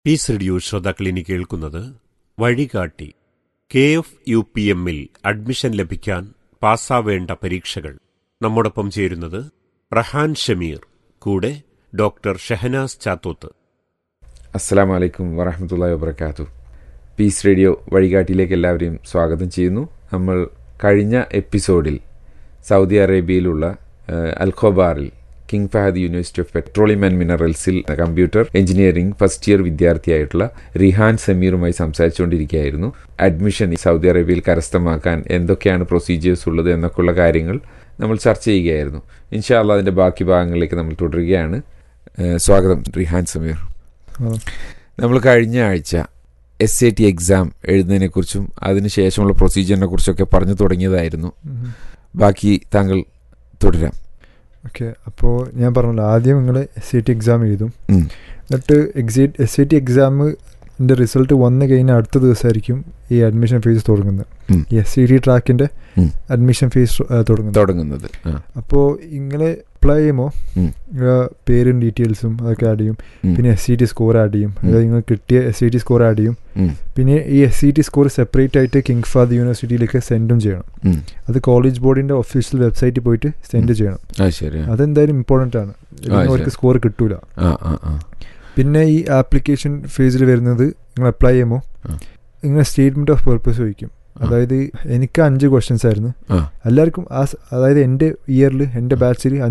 Piece radio ശ്രോതാക്കൾ ഇനി കേൾക്കുന്നത് വഴികാട്ടി കെ എഫ് യു പി എമ്മിൽ അഡ്മിഷൻ ലഭിക്കാൻ പാസ്സാവേണ്ട പരീക്ഷകൾ നമ്മോടൊപ്പം ചേരുന്നത് റഹാൻ ഷമീർ കൂടെ ഡോക്ടർ ഷഹനാസ് ചാത്തോത്ത് അസ്സാം വലൈക്കും വറഹമത്തല്ലാ വബർക്കാത്തു പീസ് റേഡിയോ വഴികാട്ടിയിലേക്ക് എല്ലാവരെയും സ്വാഗതം ചെയ്യുന്നു നമ്മൾ കഴിഞ്ഞ എപ്പിസോഡിൽ സൗദി അറേബ്യയിലുള്ള ഏഹ്, അൽഖോബാറിൽ King Fahd university of petroleum and മിനറൽസിൽ കമ്പ്യൂട്ടർ എഞ്ചിനീയറിംഗ് ഫസ്റ്റ് ഇയർ വിദ്യാർത്ഥിയായിട്ടുള്ള റിഹാൻ സമീറുമായി സംസാരിച്ചുകൊണ്ടിരിക്കുകയായിരുന്നു അഡ്മിഷൻ ഈ സൗദി അറേബ്യയിൽ കരസ്ഥമാക്കാൻ എന്തൊക്കെയാണ് പ്രൊസീജിയേഴ്സ് ഉള്ളത് എന്നൊക്കെയുള്ള കാര്യങ്ങൾ നമ്മൾ ചർച്ച ചെയ്യുകയായിരുന്നു ഇൻഷാല്ല അതിൻ്റെ ബാക്കി ഭാഗങ്ങളിലേക്ക് നമ്മൾ തുടരുകയാണ് ഏഹ്, സ്വാഗതം റിഹാൻ സമീർ നമ്മൾ കഴിഞ്ഞ ആഴ്ച എസ് എ ടി എക്സാം എഴുതുന്നതിനെക്കുറിച്ചും അതിനുശേഷമുള്ള പ്രൊസീജിയറിനെ കുറിച്ചൊക്കെ പറഞ്ഞു തുടങ്ങിയതായിരുന്നു ബാക്കി താങ്കൾ തുടരാം ഓക്കെ അപ്പോൾ ഞാൻ പറഞ്ഞല്ലോ ആദ്യം നിങ്ങൾ എസ് സി ടി എക്സാം എഴുതും ഉം. എന്നിട്ട് എക്സി എസ് സി ടി എക്സാമിൻ്റെ റിസൾട്ട് വന്നു കഴിഞ്ഞാൽ അടുത്ത ദിവസമായിരിക്കും ഈ അഡ്മിഷൻ ഫീസ് തുടങ്ങുന്നത് ഉം. ഈ എസ് സി ടി ട്രാക്കിൻ്റെ ഉം. അഡ്മിഷൻ ഫീസ് തുടങ്ങുന്നത് തുടങ്ങുന്നത് ആ. അപ്പോൾ ഇങ്ങനെ അപ്ലൈ ചെയ്യുമ്പോൾ ഉം. പേരും ഡീറ്റെയിൽസും അതൊക്കെ ആഡ് ചെയ്യും ഉം. പിന്നെ S C T score add ചെയ്യും അതായത് നിങ്ങൾ കിട്ടിയ S C T score add ചെയ്യും ഉം. പിന്നെ ഈ S C T score separate ആയിട്ട് കിങ് ഫാദ് യൂണിവേഴ്സിറ്റിയിലേക്ക് സെൻഡും ചെയ്യണം ഉം. അത് കോളേജ് ബോർഡിൻ്റെ ഒഫീഷ്യൽ വെബ്സൈറ്റിൽ പോയിട്ട് സെൻഡ് ചെയ്യണം ആ ശരി ആ. അതെന്തായാലും ഇമ്പോർട്ടൻ്റ് ആണ് ഇല്ലെങ്കിൽ അവർക്ക് ശരി. സ്കോർ കിട്ടൂല ആ ആ ആ പിന്നെ ഈ ആപ്ലിക്കേഷൻ ഫേസിൽ വരുന്നത് നിങ്ങൾ അപ്ലൈ ചെയ്യുമ്പോൾ ആ. നിങ്ങൾ സ്റ്റേറ്റ്മെന്റ് ഓഫ് പർപ്പസ് ചോദിക്കും അതായത് എനിക്ക് അഞ്ച് ക്വസ്റ്റ്യൻസ് ആയിരുന്നു ആ. എല്ലാവർക്കും ആ സ- അതായത് എൻ്റെ ഇയറിൽ എൻ്റെ ബാച്ചിൽ